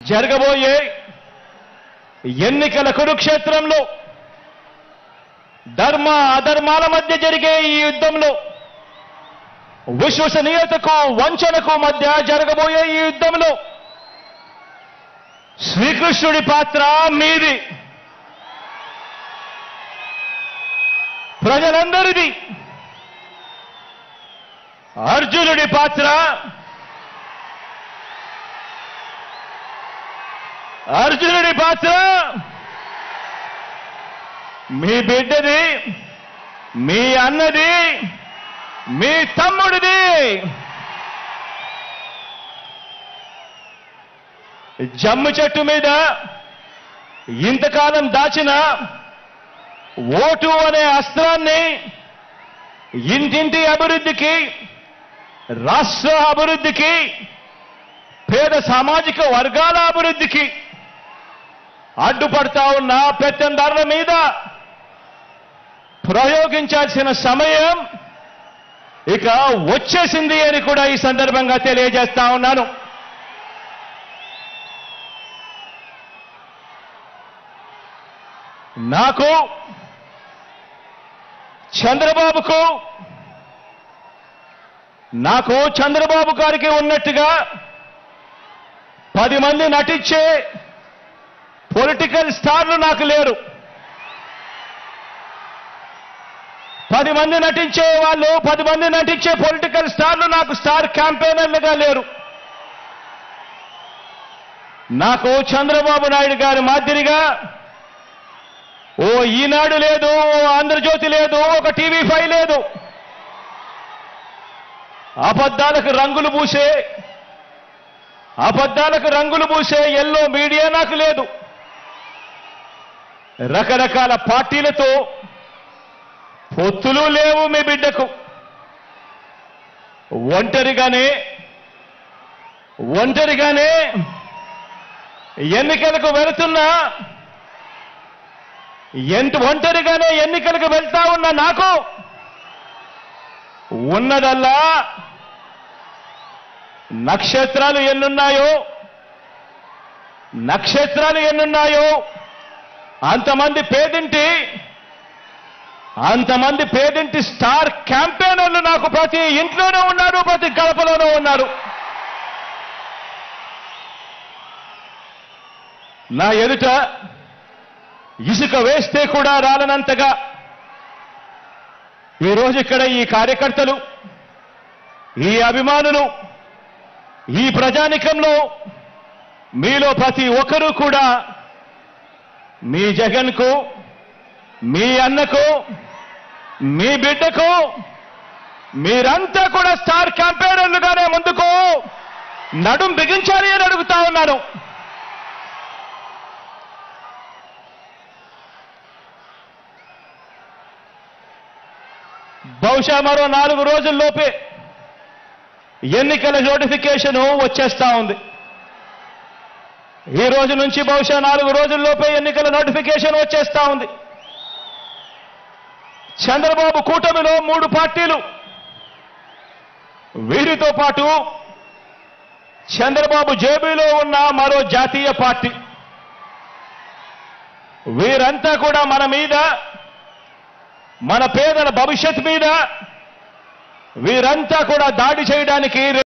జరగబోయే ఎన్నికల కురుక్షేత్రంలో ధర్మ అధర్మాల మధ్య జరిగే ఈ యుద్ధంలో విశ్వసనీయతకు వంచనకు మధ్య జరగబోయే ఈ యుద్ధంలో శ్రీకృష్ణుడి పాత్ర మీది ప్రజలందరిది అర్జునుడి పాత్ర అర్జునుడి పాత్ర మీ బిడ్డది మీ అన్నది మీ తమ్ముడిది జమ్ము చెట్టు మీద ఇంతకాలం దాచిన ఓటు అనే అస్త్రాన్ని ఇంటింటి అభివృద్ధికి రాష్ట్ర అభివృద్ధికి పేద సామాజిక వర్గాల అభివృద్ధికి అడ్డుపడతా ఉన్న పెత్తందారుల మీద ప్రయోగించాల్సిన సమయం ఇక వచ్చేసింది అని కూడా ఈ సందర్భంగా తెలియజేస్తా ఉన్నాను నాకు చంద్రబాబుకు నాకు చంద్రబాబు గారికి ఉన్నట్టుగా పది మంది నటించే పొలిటికల్ స్టార్లు నాకు లేరు పది మంది నటించే వాళ్ళు పది మంది నటించే పొలిటికల్ స్టార్లు నాకు స్టార్ క్యాంపెయినర్లుగా లేరు నాకు చంద్రబాబు నాయుడు గారి మాదిరిగా ఓ ఈనాడు లేదు ఓ ఆంధ్రజ్యోతి లేదు ఒక టీవీ ఫైవ్ లేదు అబద్ధాలకు రంగులు పూసే అబద్ధాలకు రంగులు పూసే ఎల్లో మీడియా నాకు లేదు రకరకాల పార్టీలతో పొత్తులు లేవు మీ బిడ్డకు ఒంటరిగానే ఒంటరిగానే ఎన్నికలకు వెళుతున్నా ఎంత ఒంటరిగానే ఎన్నికలకు వెళ్తా ఉన్న నాకు ఉన్నదల్లా నక్షత్రాలు ఎన్నున్నాయో నక్షత్రాలు ఎన్నున్నాయో అంతమంది పేదింటి అంతమంది పేదింటి స్టార్ క్యాంపెయినర్లు నాకు ప్రతి ఇంట్లోనూ ఉన్నారు ప్రతి గడపలోనూ ఉన్నారు నా ఎదుట ఇసుక వేస్తే కూడా రాలనంతగా ఈరోజు ఇక్కడ ఈ కార్యకర్తలు ఈ అభిమానులు ఈ ప్రజానికంలో మీలో ప్రతి ఒక్కరూ కూడా మీ జగన్కు మీ అన్నకు మీ బిడ్డకు మీరంతా కూడా స్టార్ క్యాంపెయినర్లుగానే ముందుకు నడుం బిగించాలి అని అడుగుతా ఉన్నాను బహుశా మరో నాలుగు రోజుల్లోపే ఎన్నికల నోటిఫికేషన్ వచ్చేస్తా ఉంది ఈ రోజు నుంచి బహుశా నాలుగు రోజుల్లోపే ఎన్నికల నోటిఫికేషన్ వచ్చేస్తా ఉంది చంద్రబాబు కూటమిలో మూడు పార్టీలు వీరితో పాటు చంద్రబాబు జేబీలో ఉన్న మరో జాతీయ పార్టీ వీరంతా కూడా మన మీద మన పేదల భవిష్యత్ మీద వీరంతా కూడా దాడి చేయడానికి